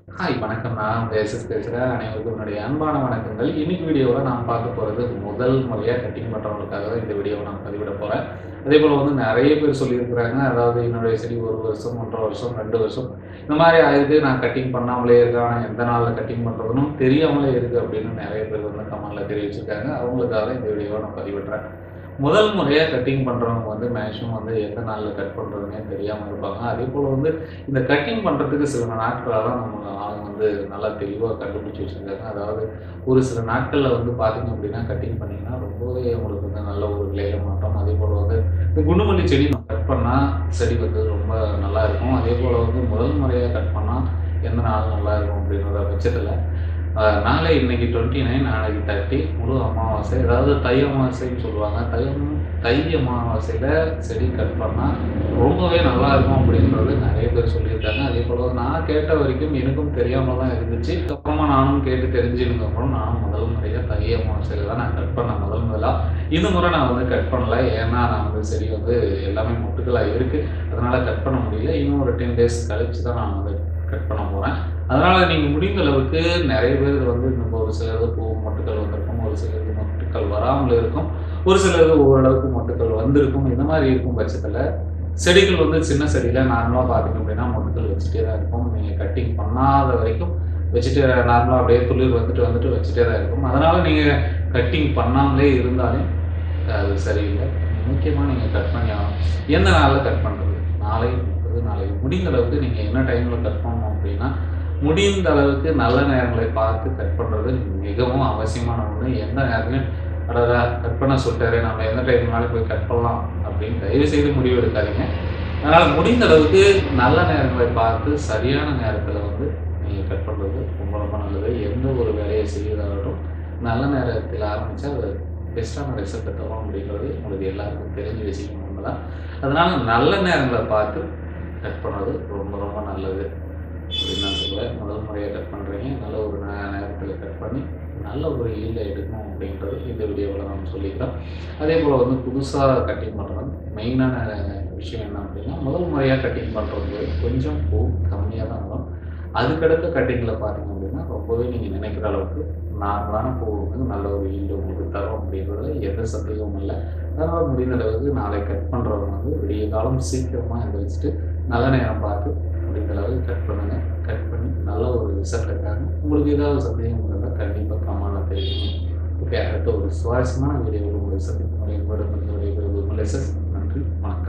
hi வணக்கம் நான் உங்கள் எஸ்எஸ் பேசுகிறேன் அனைவருக்கும் என்னுடைய அன்பான வணக்கங்கள் இன்னைக்கு வீடியோவில் நான் பார்க்க போகிறது முதல் முறையாக கட்டிங் பண்ணுறவங்களுக்காக தான் இந்த வீடியோவை நான் பதிவிட போகிறேன் அதே போல் வந்து நிறைய பேர் சொல்லியிருக்கிறாங்க அதாவது என்னுடைய செடி ஒரு வருஷம் ஒன்றரை வருஷம் ரெண்டு வருஷம் இந்த மாதிரி ஆயிருக்கு நான் கட்டிங் பண்ணாமலே இருக்கேன் ஆனால் எந்த நாளில் கட்டிங் பண்ணுறதுனும் தெரியாமலே இருக்குது அப்படின்னு நிறைய பேர் வந்து கமெண்டில் தெரிவிச்சிருக்காங்க அவங்களுக்காக தான் இந்த வீடியோவை நான் பதிவிடுறேன் முதல் முறையாக கட்டிங் பண்ணுறவங்க வந்து மேக்ஸிமம் வந்து எந்த நாளில் கட் பண்ணுறதுனே தெரியாமல் இருப்பாங்க அதே போல் வந்து இந்த கட்டிங் பண்ணுறதுக்கு சில நாட்களாக நம்ம ஆளுங்க வந்து நல்லா தெளிவாக கண்டுபிடிச்சி வச்சுருக்காங்க அதாவது ஒரு சில நாட்களில் வந்து பார்த்தீங்க அப்படின்னா கட்டிங் பண்ணிங்கன்னா ரொம்பவே உங்களுக்கு வந்து நல்ல ஒரு விளையில மாட்டோம் அதே போல் வந்து இந்த குண்டுமல்லி செடி நம்ம கட் பண்ணால் செடி வந்து ரொம்ப நல்லா இருக்கும் அதே போல் வந்து முதல் முறையாக கட் பண்ணால் எந்த நாள் நல்லா இருக்கும் அப்படின்ற பட்சத்தில் ஆஹ் நாளை இன்னைக்கு டுவெண்ட்டி நைன் நாளைக்கு தேர்ட்டி முழு அமாவாசை அதாவது தை அமாவாசைன்னு சொல்லுவாங்க தை தை அமாவாசையில் செடி கட் பண்ணால் ரொம்பவே நல்லா இருக்கும் அப்படின்றது நிறைய பேர் சொல்லியிருக்காங்க அதே போல் நான் கேட்ட வரைக்கும் எனக்கும் தெரியாமல் தான் இருந்துச்சு அப்புறமா நானும் கேட்டு தெரிஞ்சுக்கப்புறம் நானும் முதல் முறையாக தை அமாவாசையில் தான் நான் கட் பண்ணேன் முதல் முதலாக இந்த முறை நான் வந்து கட் பண்ணல ஏன்னா நான் வந்து செடி வந்து எல்லாமே மொட்டுக்களாக இருக்குது அதனால் கட் பண்ண முடியல இன்னும் ஒரு டென் டேஸ் கழிச்சு தான் நான் வந்து கட் பண்ண போகிறேன் அதனால் நீங்கள் முடிந்த அளவுக்கு நிறைய பேர் வந்து நம்ம ஒரு சிலது பூ மொட்டுக்கள் வந்திருக்கும் ஒரு சிலது மொட்டுக்கள் வராமல் இருக்கும் ஒரு சிலது ஓரளவுக்கு மொட்டுக்கள் வந்திருக்கும் இந்த மாதிரி இருக்கும் பட்சத்தில் செடிகள் வந்து சின்ன செடியில் நார்மலாக பார்த்தீங்க அப்படின்னா மொட்டுக்கள் வச்சுட்டே தான் இருக்கும் நீங்கள் கட்டிங் பண்ணாத வரைக்கும் வச்சுட்டு நார்மலாக அப்படியே துளிர் வந்துட்டு வந்துட்டு வச்சுட்டே தான் இருக்கும் அதனால் நீங்கள் கட்டிங் பண்ணாமலே இருந்தாலும் அது சரியில்லை முக்கியமாக நீங்கள் கட் பண்ணி ஆகணும் எந்த நாளில் கட் பண்ணுறது நாளை முப்பது நாளை முடிந்த அளவுக்கு நீங்கள் என்ன டைமில் கட் பண்ணணும் அப்படின்னா முடிந்த அளவுக்கு நல்ல நேரங்களை பார்த்து கட் பண்ணுறது மிகவும் அவசியமான ஒன்று எந்த நேரத்துலையும் அடடா கட் பண்ண சொல்லிட்டாரு நம்ம எந்த டைம்னாலும் போய் கட் பண்ணலாம் அப்படின்னு தயவு செய்து முடிவு எடுக்காதீங்க அதனால் முடிந்த அளவுக்கு நல்ல நேரங்களை பார்த்து சரியான நேரத்தில் வந்து நீங்கள் கட் பண்ணுறது ரொம்ப ரொம்ப நல்லது எந்த ஒரு வேலையை செய்வதாகட்டும் நல்ல நேரத்தில் ஆரம்பித்தா அது பெஸ்ட்டான ரிசல்ட்டை தரும் அப்படின்றது உங்களுக்கு எல்லாருக்கும் தெரிஞ்ச விஷயம் ஒன்று அதனால் நல்ல நேரங்களை பார்த்து கட் பண்ணுறது ரொம்ப ரொம்ப நல்லது அப்படின்னு நான் சொல்லுவேன் முதல் முறையாக கட் பண்ணுறீங்க நல்ல ஒரு நே- நேரத்தில் கட் பண்ணி நல்ல ஒரு ஈல்டை எடுக்கணும் அப்படின்றது இந்த வீடியோவில் நம்ம சொல்லிக்கிறோம் அதே போல் வந்து புதுசாக கட்டிங் பண்ணுறது மெயினான விஷயம் என்ன அப்படின்னா முதல் முறையாக கட்டிங் பண்ணுறது கொஞ்சம் பூ கம்மியாக தான் வரும் அதுக்கடுத்த கட்டிங்கில் பார்த்தீங்க அப்படின்னா ரொம்பவே நீங்கள் நினைக்கிற அளவுக்கு நார்மலான பூ வந்து நல்ல ஒரு ஈல்டு உங்களுக்கு தரும் அப்படின்றது எந்த சந்தேகமும் இல்லை அதனால் முடிந்த அளவுக்கு நாளை கட் பண்ணுறவங்க வந்து விடிய காலம் சீக்கிரமாக எழுந்திரிச்சிட்டு நல்ல நேரம் பார்த்து முடிந்த அளவுக்கு கட் பண்ணுங்கள் கட் பண்ணி நல்ல ஒரு ரிசல்ட் இருக்காங்க உங்களுக்கு ஏதாவது சந்தேகம் இருந்தால் கண்டிப்பாக கமெண்ட்டில் தெரியும் ஓகே அடுத்த ஒரு சுவாரஸ்யமான வீடியோவில் உங்களை சந்திக்கும் வரை உங்களிடம் இருந்து விடைபெறுவது மெலசஸ்